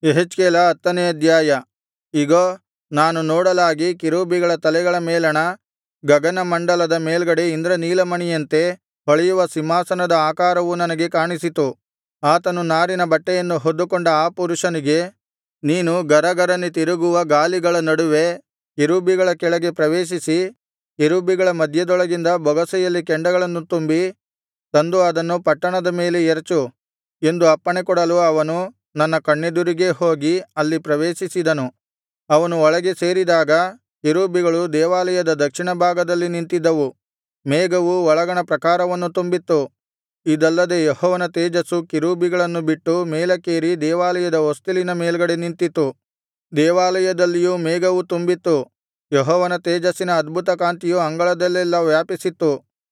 ಯೆಹೆಜ್ಕೇಲ ಹತ್ತನೇ ಅಧ್ಯಾಯ ಇಗೋ ನಾನು ನೋಡಲಾಗಿ ಕೆರೂಬಿಗಳ ತಲೆಗಳ ಮೇಲಣ ಗಗನಮಂಡಲದ ಮೇಲ್ಗಡೆ ಇಂದ್ರನೀಲಮಣಿಯಂತೆ ಹೊಳೆಯುವ ಸಿಂಹಾಸನದ ಆಕಾರವು ನನಗೆ ಕಾಣಿಸಿತು ಆತನು ನಾರಿನ ಬಟ್ಟೆಯನ್ನು ಹೊದ್ದುಕೊಂಡ ಆ ಪುರುಷನಿಗೆ ನೀನು ಗರಗರನೆ ತಿರುಗುವ ಗಾಲಿಗಳ ನಡುವೆ ಕೆರೂಬಿಗಳ ಕೆಳಗೆ ಪ್ರವೇಶಿಸಿ ಕೆರೂಬಿಗಳ ಮಧ್ಯದೊಳಗಿಂದ ಬೊಗಸೆಯಲ್ಲಿ ಕೆಂಡಗಳನ್ನು ತುಂಬಿ ತಂದು ಅದನ್ನು ಪಟ್ಟಣದ ಮೇಲೆ ಎರಚು ಎಂದು ಅಪ್ಪಣೆಕೊಡಲು ಅವನು ನನ್ನ ಕಣ್ಣೆದುರಿಗೇ ಹೋಗಿ ಅಲ್ಲಿ ಪ್ರವೇಶಿಸಿದನು ಅವನು ಒಳಗೆ ಸೇರಿದಾಗ ಕೆರೂಬಿಗಳು ದೇವಾಲಯದ ದಕ್ಷಿಣ ಭಾಗದಲ್ಲಿ ನಿಂತಿದ್ದವು ಮೇಘವು ಒಳಗಣ ಪ್ರಾಕಾರವನ್ನು ತುಂಬಿತ್ತು ಇದಲ್ಲದೆ ಯೆಹೋವನ ತೇಜಸ್ಸು ಕೆರೂಬಿಗಳನ್ನು ಬಿಟ್ಟು ಮೇಲಕ್ಕೇರಿ ದೇವಾಲಯದ ಹೊಸ್ತಿಲಿನ ಮೇಲ್ಗಡೆ ನಿಂತಿತು ದೇವಾಲಯದಲ್ಲಿಯೂ ಮೇಘವು ತುಂಬಿತ್ತು ಯೆಹೋವನ ತೇಜಸ್ಸಿನ ಅದ್ಭುತ ಕಾಂತಿಯು ಅಂಗಳದಲ್ಲೆಲ್ಲಾ ವ್ಯಾಪಿಸಿತ್ತು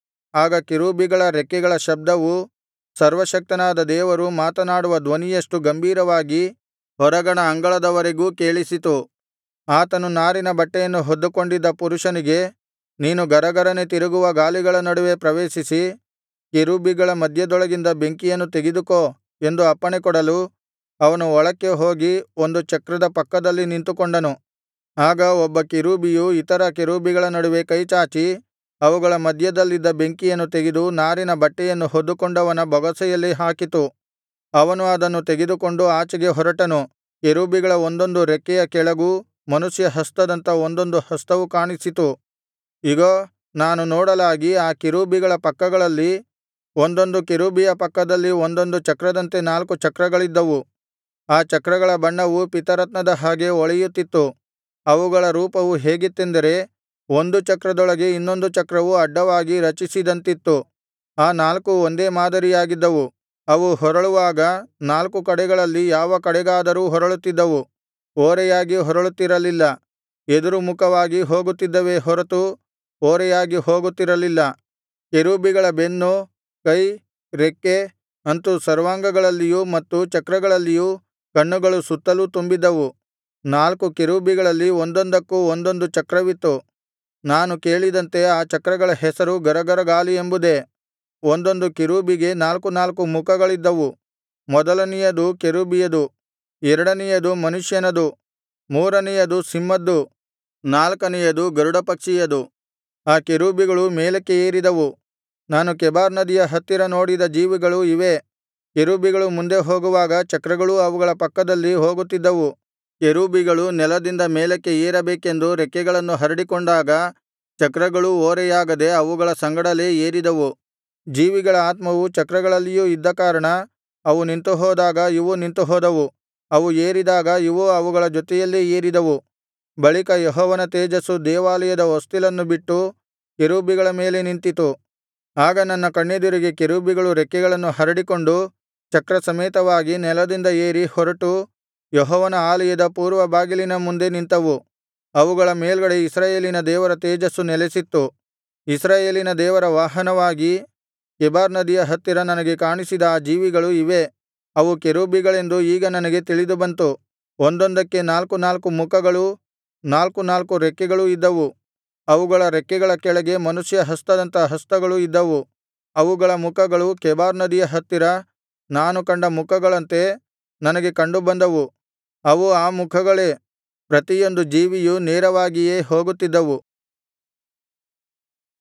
ಆಗ ಕೆರೂಬಿಗಳ ರೆಕ್ಕೆಗಳ ಶಬ್ದವು ಸರ್ವಶಕ್ತನಾದ ದೇವರು ಮಾತನಾಡುವ ಧ್ವನಿಯಷ್ಟು ಗಂಭೀರವಾಗಿ ಹೊರಗಣ ಅಂಗಳದವರೆಗೂ ಕೇಳಿಸಿತು ಆತನು ನಾರಿನ ಬಟ್ಟೆಯನ್ನು ಹೊದ್ದುಕೊಂಡಿದ್ದ ಪುರುಷನಿಗೆ ನೀನು ಗರಗರನೆ ತಿರುಗುವ ಗಾಲಿಗಳ ನಡುವೆ ಪ್ರವೇಶಿಸಿ ಕೆರೂಬಿಗಳ ಮಧ್ಯದೊಳಗಿಂದ ಬೆಂಕಿಯನ್ನು ತೆಗೆದುಕೋ ಎಂದು ಅಪ್ಪಣೆಕೊಡಲು ಅವನು ಒಳಕ್ಕೆ ಹೋಗಿ ಒಂದು ಚಕ್ರದ ಪಕ್ಕದಲ್ಲಿ ನಿಂತುಕೊಂಡನು ಆಗ ಒಬ್ಬ ಕೆರೂಬಿಯು ಇತರ ಕೆರೂಬಿಗಳ ನಡುವೆ ಕೈಚಾಚಿ ಅವುಗಳ ಮಧ್ಯದಲ್ಲಿದ್ದ ಬೆಂಕಿಯನ್ನು ತೆಗೆದು ನಾರಿನ ಬಟ್ಟೆಯನ್ನು ಹೊದ್ದುಕೊಂಡವನ ಬೊಗಸೆಯಲ್ಲಿ ಹಾಕಿತು ಅವನು ಅದನ್ನು ತೆಗೆದುಕೊಂಡು ಆಚೆಗೆ ಹೊರಟನು ಕೆರೂಬಿಗಳ ಒಂದೊಂದು ರೆಕ್ಕೆಯ ಕೆಳಗೂ ಮನುಷ್ಯ ಹಸ್ತದಂಥ ಒಂದೊಂದು ಹಸ್ತವು ಕಾಣಿಸಿತು ಇಗೋ ನಾನು ನೋಡಲಾಗಿ ಆ ಕೆರೂಬಿಗಳ ಪಕ್ಕಗಳಲ್ಲಿ ಒಂದೊಂದು ಕೆರೂಬಿಯ ಪಕ್ಕದಲ್ಲಿ ಒಂದೊಂದು ಚಕ್ರದಂತೆ ನಾಲ್ಕು ಚಕ್ರಗಳಿದ್ದವು ಆ ಚಕ್ರಗಳ ಬಣ್ಣವು ಪೀತರತ್ನದ ಹಾಗೆ ಹೊಳೆಯುತ್ತಿತ್ತು ಅವುಗಳ ರೂಪವು ಹೇಗಿತ್ತೆಂದರೆ ಒಂದು ಚಕ್ರದೊಳಗೆ ಇನ್ನೊಂದು ಚಕ್ರವು ಅಡ್ಡವಾಗಿ ರಚಿಸಿದಂತಿತ್ತು ಆ ನಾಲ್ಕೂ ಒಂದೇ ಮಾದರಿಯಾಗಿದ್ದವು ಅವು ಹೊರಳುವಾಗ ನಾಲ್ಕು ಕಡೆಗಳಲ್ಲಿ ಯಾವ ಕಡೆಗಾದರೂ ಹೊರಳುತ್ತಿದ್ದವು ಓರೆಯಾಗಿ ಹೊರಳುತ್ತಿರಲಿಲ್ಲ ಎದುರುಮುಖವಾಗಿ ಹೋಗುತ್ತಿದ್ದವೇ ಹೊರತು ಓರೆಯಾಗಿ ಹೋಗುತ್ತಿರಲಿಲ್ಲ ಕೆರೂಬಿಗಳ ಬೆನ್ನು ಕೈ ರೆಕ್ಕೆ ಅಂತು ಸರ್ವಾಂಗಗಳಲ್ಲಿಯೂ ಮತ್ತು ಚಕ್ರಗಳಲ್ಲಿಯೂ ಕಣ್ಣುಗಳು ಸುತ್ತಲೂ ತುಂಬಿದ್ದವು ನಾಲ್ಕು ಕೆರೂಬಿಗಳಲ್ಲಿ ಒಂದೊಂದಕ್ಕೂ ಒಂದೊಂದು ಚಕ್ರವಿತ್ತು ನಾನು ಕೇಳಿದಂತೆ ಆ ಚಕ್ರಗಳ ಹೆಸರು ಗರಗರಗಾಲಿ ಎಂಬುದೇ ಒಂದೊಂದು ಕೆರೂಬಿಗೆ ನಾಲ್ಕು ನಾಲ್ಕು ಮುಖಗಳಿದ್ದವು ಮೊದಲನೆಯದು ಕೆರೂಬಿಯದು ಎರಡನೆಯದು ಮನುಷ್ಯನದು ಮೂರನೆಯದು ಸಿಂಹದ್ದು ನಾಲ್ಕನೆಯದು ಗರುಡಪಕ್ಷಿಯದು ಆ ಕೆರೂಬಿಗಳು ಮೇಲಕ್ಕೆ ಏರಿದವು ನಾನು ಕೆಬಾರ್ ನದಿಯ ಹತ್ತಿರ ನೋಡಿದ ಜೀವಿಗಳು ಇವೇ ಕೆರೂಬಿಗಳು ಮುಂದೆ ಹೋಗುವಾಗ ಚಕ್ರಗಳೂ ಅವುಗಳ ಪಕ್ಕದಲ್ಲಿ ಹೋಗುತ್ತಿದ್ದವು ಕೆರೂಬಿಗಳು ನೆಲದಿಂದ ಮೇಲಕ್ಕೆ ಏರಬೇಕೆಂದು ರೆಕ್ಕೆಗಳನ್ನು ಹರಡಿಕೊಂಡಾಗ ಚಕ್ರಗಳೂ ಓರೆಯಾಗದೆ ಅವುಗಳ ಸಂಗಡಲೇ ಏರಿದವು ಜೀವಿಗಳ ಆತ್ಮವು ಚಕ್ರಗಳಲ್ಲಿಯೂ ಇದ್ದ ಕಾರಣ ಅವು ನಿಂತುಹೋದಾಗ ಇವೂ ನಿಂತುಹೋದವು ಅವು ಏರಿದಾಗ ಇವೂ ಅವುಗಳ ಜೊತೆಯಲ್ಲೇ ಏರಿದವು ಬಳಿಕ ಯೆಹೋವನ ತೇಜಸ್ಸು ದೇವಾಲಯದ ಹೊಸ್ತಿಲನ್ನು ಬಿಟ್ಟು ಕೆರೂಬಿಗಳ ಮೇಲೆ ನಿಂತಿತು ಆಗ ನನ್ನ ಕಣ್ಣೆದುರಿಗೆ ಕೆರೂಬಿಗಳು ರೆಕ್ಕೆಗಳನ್ನು ಹರಡಿಕೊಂಡು ಚಕ್ರಸಮೇತವಾಗಿ ನೆಲದಿಂದ ಏರಿ ಹೊರಟು ಯೆಹೋವನ ಆಲಯದ ಪೂರ್ವ ಬಾಗಿಲಿನ ಮುಂದೆ ನಿಂತವು ಅವುಗಳ ಮೇಲ್ಗಡೆ ಇಸ್ರಾಯೇಲಿನ ದೇವರ ತೇಜಸ್ಸು ನೆಲೆಸಿತ್ತು ಇಸ್ರಾಯೇಲಿನ ದೇವರ ವಾಹನವಾಗಿ ಕೆಬಾರ್ ನದಿಯ ಹತ್ತಿರ ನನಗೆ ಕಾಣಿಸಿದ ಆ ಜೀವಿಗಳು ಇವೇ ಅವು ಕೆರೂಬಿಗಳೆಂದು ಈಗ ನನಗೆ ತಿಳಿದುಬಂತು ಒಂದೊಂದಕ್ಕೆ ನಾಲ್ಕು ನಾಲ್ಕು ಮುಖಗಳೂ ನಾಲ್ಕು ನಾಲ್ಕು ರೆಕ್ಕೆಗಳೂ ಇದ್ದವು ಅವುಗಳ ರೆಕ್ಕೆಗಳ ಕೆಳಗೆ ಮನುಷ್ಯ ಹಸ್ತದಂಥ ಹಸ್ತಗಳು ಇದ್ದವು ಅವುಗಳ ಮುಖಗಳು ಕೆಬಾರ್ ನದಿಯ ಹತ್ತಿರ ನಾನು ಕಂಡ ಮುಖಗಳಂತೆ ನನಗೆ ಕಂಡುಬಂದವು ಅವು ಆ ಮುಖಗಳೇ ಪ್ರತಿಯೊಂದು ಜೀವಿಯೂ ನೇರವಾಗಿಯೇ ಹೋಗುತ್ತಿದ್ದವು